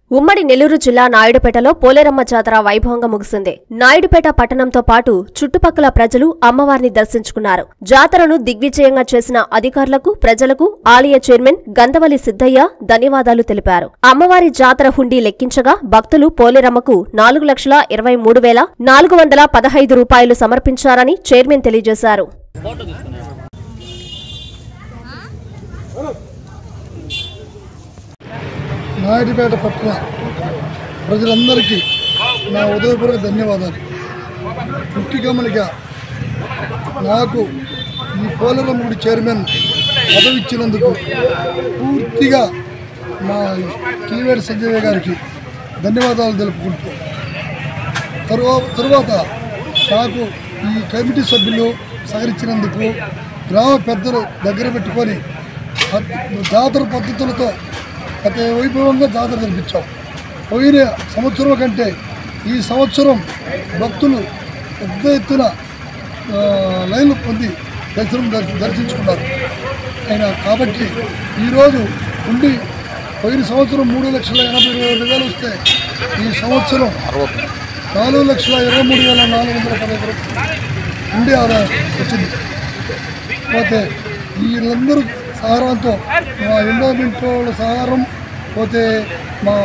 ఉమ్మడి నెల్లూరు జిల్లా నాయుడుపేటలో పోలేరమ్మ జాతర వైభవంగా ముగిసింది నాయుడుపేట పట్టణంతో పాటు చుట్టుపక్కల ప్రజలు అమ్మవారిని దర్శించుకున్నారు జాతరను దిగ్విజయంగా చేసిన అధికారులకు ప్రజలకు ఆలయ చైర్మన్ గంధవలి సిద్దయ్య ధన్యవాదాలు తెలిపారు అమ్మవారి జాతర హుండీ లెక్కించగా భక్తులు పోలేరమ్మకు నాలుగు లక్షల ఇరవై మూడు వేల నాలుగు వందల పదహైదు రూపాయలు సమర్పించారని చైర్మన్ తెలియజేశారు నాయుడుపేట పట్టణ ప్రజలందరికీ నా ఉదయపూర్వక ధన్యవాదాలు ముఖ్య గమనిక నాకు ఈ పోలవరం గుడి చైర్మన్ పదవి ఇచ్చినందుకు పూర్తిగా మా కిలివేటి సంజయ్ గారికి ధన్యవాదాలు తెలుపుకుంటూ తరువా తరువాత నాకు ఈ కమిటీ సభ్యులు సహకరించినందుకు గ్రామ పెద్దలు దగ్గర పెట్టుకొని పద్- జాతర పద్ధతులతో అతి వైభవంగా జాతర జరిపించాం పోయిన సంవత్సరం కంటే ఈ సంవత్సరం భక్తులు పెద్ద ఎత్తున ఆ, లైన్లు పొంది దర్శనం దర్శ- దర్శించుకున్నారు అయినా కాబట్టి ఈరోజు ఉండి పోయిన సంవత్సరం మూడు లక్షల ఎనభై రెండు వేలు వస్తే ఈ సంవత్సరం నాలుగు లక్షల ఇరవై మూడు వేల నాలుగు వందల పదహైదు రూపాయలు ఉండి ఆదాయం వచ్చింది పోతే వీళ్ళందరూ సహారంతో మా ఎండోమెంట్ వాళ్ళ సహారం పోతే మా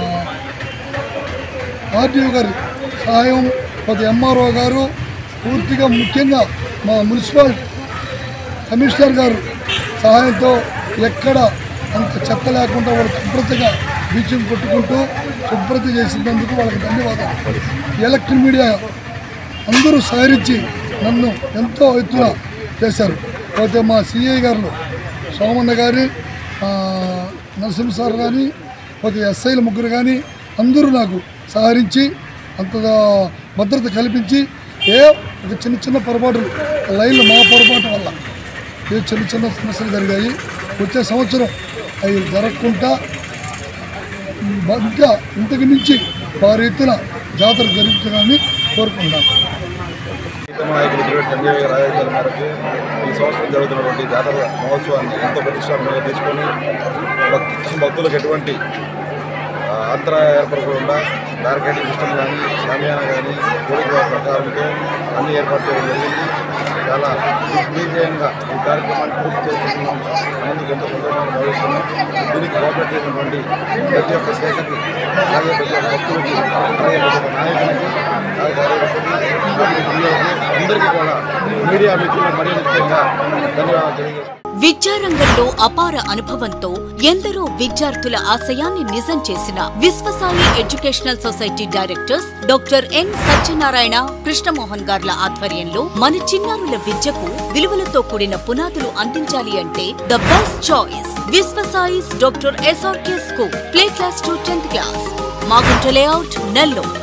ఆర్డీఓ గారి సహాయం పోతే ఎంఆర్ఓ గారు పూర్తిగా ముఖ్యంగా మా మున్సిపల్ కమిషనర్ గారు సహాయంతో ఎక్కడ అంత చెత్త లేకుండా వాళ్ళు శుభ్రతగా బీచ్ని కొట్టుకుంటూ శుభ్రత చేసినందుకు వాళ్ళకి ధన్యవాదాలు ఎలక్ట్రిక్ మీడియా అందరూ సహరించి నన్ను ఎంతో ఎత్తున చేశారు పోతే మా సిఐ గారు సోమన్న గారి ఆ, నరసింహ సార్ కానీ పోతే ఎస్ఐల ముగ్గురు కానీ అందరూ నాకు సహరించి అంత భద్రత కల్పించి ఏ ఒక చిన్న చిన్న పొరపాటులు లైన్లు మా పొరపాటు వల్ల ఏ చిన్న చిన్న సమస్యలు జరిగాయి వచ్చే సంవత్సరం అవి జరగకుండా బ- ఇంకా ఇంతకు మించి వారి ఎత్తున జాతర జరుగుతుందని కోరుకుంటున్నాను ప్రీతమ నాయకులు కిరీట్ సంజయ్ గారి ఆదేశాల మేరకు ఈ సంవత్సరం జరుగుతున్నటువంటి జాతర మహోత్సవాన్ని ఎంతో ప్రతిష్టాత్మకంగా తీసుకొని భక్తు భక్తులకు ఎటువంటి ఆ, అంతరాయ ఏర్పడకుండా బ్యారికేడింగ్ సిస్టమ్ కానీ షామియానా కానీ కోరిక ప్రకారంతో అన్ని ఏర్పాటు చేయడం జరిగింది చాలా దిగ్విజయంగా ఈ కార్యక్రమాన్ని పూర్తి చేస్తున్నాం అందుకు ఎంతో సంతోషంగా భావిస్తున్నాం దీనికి కోఆపరేట్ చేసినటువంటి ప్రతి ఒక్క శాఖకి అలాగే ప్రతి ఒక్క భక్తులకి అలాగే ప్రతి ఒక్క నాయకులకి అలాగే కార్యకర్తలకి అలాగే పిల్లలకి అందరికీ కూడా మీడియా మిత్రులు మరీ ముఖ్యంగా ధన్యవాదాలు తెలియజేస్తున్నాను విద్యారంగంలో అపార అనుభవంతో ఎందరో విద్యార్థుల ఆశయాన్ని నిజం చేసిన Vishwasai educational society directors doctor N Satyanarayana Krishnamohan గార్ల ఆధ్వర్యంలో మన చిన్నారుల విద్యకు విలువలతో కూడిన పునాదులు అందించాలి అంటే the best choice Vishwasai's doctor SRK school play class to tenth class Magunta layout Nellore